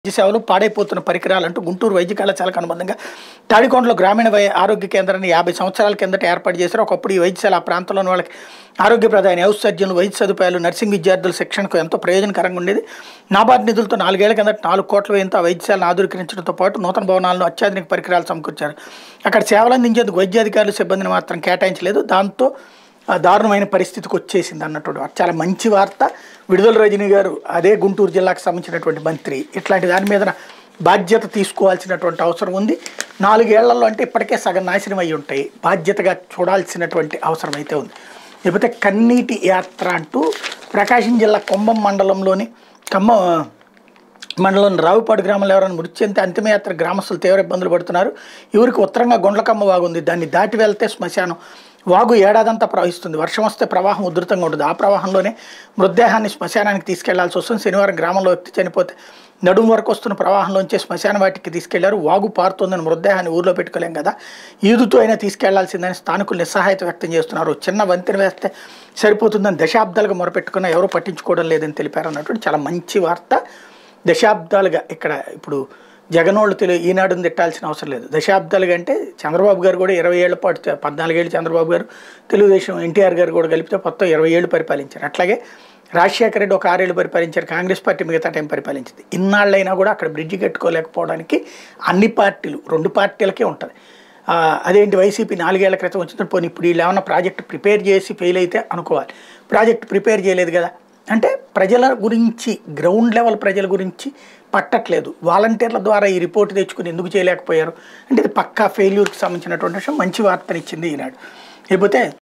వైద్య సేవలు పాడైపోతున్న పరికరాలు అంటూ గుంటూరు వైద్య కళాశాలకు అనుబంధంగా తాడికొండలో గ్రామీణ వై ఆరోగ్య కేంద్రాన్ని యాభై సంవత్సరాల కిందట ఏర్పాటు చేశారు ఒకప్పుడు ఈ వైద్యశాల ఆ ప్రాంతంలోని వాళ్ళకి ఆరోగ్య ప్రధాని హౌస్ సర్జన్లు వైద్య సదుపాయాలు నర్సింగ్ విద్యార్థుల శిక్షణకు ఎంతో ప్రయోజనకరంగా ఉండేది నాబార్డు నిధులతో నాలుగేళ్ల కిందట నాలుగు కోట్ల వ్యయంతో ఆ వైద్యశాలను ఆధునీకరించడంతో పాటు నూతన భవనాలను అత్యాధునిక పరికరాలు సమకూర్చారు అక్కడ సేవలు అందించేందుకు వైద్యాధికారులు సిబ్బందిని మాత్రం కేటాయించలేదు దాంతో ఆ దారుణమైన పరిస్థితికి వచ్చేసింది అన్నట్టు చాలా మంచి వార్త విడుదల రజనీ గారు అదే గుంటూరు జిల్లాకు సంబంధించినటువంటి మంత్రి ఇట్లాంటి దాని మీద బాధ్యత తీసుకోవాల్సినటువంటి అవసరం ఉంది నాలుగేళ్లలో అంటే ఇప్పటికే సగం నాశనం అయి ఉంటాయి బాధ్యతగా చూడాల్సినటువంటి అవసరం అయితే ఉంది లేకపోతే కన్నీటి యాత్ర అంటూ ప్రకాశం జిల్లా కుంభం మండలంలోని ఖమ్మం మండలం రావుపాడు గ్రామంలో ఎవరైనా మృతి చెందితే అంతిమయాత్ర గ్రామస్తులు తీవ్ర ఇబ్బందులు పడుతున్నారు ఊరికి ఉత్తరంగా గుండ్లకమ్మ వాగు ఉంది దాన్ని దాటి వెళ్తే శ్మశానం వాగు ఏడాదంతా ప్రవహిస్తుంది వర్షం వస్తే ప్రవాహం ఉధృతంగా ఉంటుంది ఆ ప్రవాహంలోనే మృతదేహాన్ని శ్మశానానికి తీసుకెళ్లాల్సి వస్తుంది శనివారం గ్రామంలో వ్యక్తి చనిపోతే నడుము వరకు వస్తున్న ప్రవాహంలోంచే శ్మశాన వాటికి తీసుకెళ్లారు వాగు పారుతోందని మృతదేహాన్ని ఊర్లో పెట్టుకోలేం కదా ఈదుతో అయినా తీసుకెళ్లాల్సిందని స్థానికులు నిస్సహాయత వ్యక్తం చేస్తున్నారు చిన్న వంతెన వేస్తే సరిపోతుందని దశాబ్దాలుగా మొరపెట్టుకున్నా ఎవరూ పట్టించుకోవడం లేదని తెలిపారు అన్నటువంటి చాలా మంచి వార్త దశాబ్దాలుగా ఇక్కడ ఇప్పుడు జగనోళ్ళు తెలు ఈనాడుని తిట్టాల్సిన అవసరం లేదు దశాబ్దాలుగా అంటే చంద్రబాబు గారు కూడా ఇరవై ఏళ్ల పాటు చ- పద్నాలుగేళ్ళు చంద్రబాబు గారు తెలుగుదేశం ఎన్టీఆర్ గారు కూడా కలిపితే మొత్తం ఇరవై ఏళ్ళు పరిపాలించారు అట్లాగే రాజశేఖర రెడ్డి ఒక ఆరేళ్ళు పరిపాలించారు కాంగ్రెస్ పార్టీ మిగతా టైం పరిపాలించింది ఇన్నాళ్ళైనా కూడా అక్కడ బ్రిడ్జి కట్టుకోలేకపోవడానికి అన్ని పార్టీలు రెండు పార్టీలకే ఉంటుంది ఆ, అదేంటి వైసీపీ నాలుగేళ్ల క్రితం వచ్చింది పోనీ ఇప్పుడు వీళ్ళు ఏమన్నా ప్రాజెక్ట్ ప్రిపేర్ చేసి ఫెయిల్ అయితే అనుకోవాలి ప్రాజెక్ట్ ప్రిపేర్ చేయలేదు కదా అంటే ప్రజల గురించి గ్రౌండ్ లెవెల్ ప్రజల గురించి పట్టట్లేదు వాలంటీర్ల ద్వారా ఈ రిపోర్ట్ తెచ్చుకుని ఎందుకు చేయలేకపోయారు అంటే ఇది పక్కా ఫెయిల్యూర్కి సంబంధించినటువంటి విషయం మంచి వార్తనిచ్చింది ఈనాడు లేకపోతే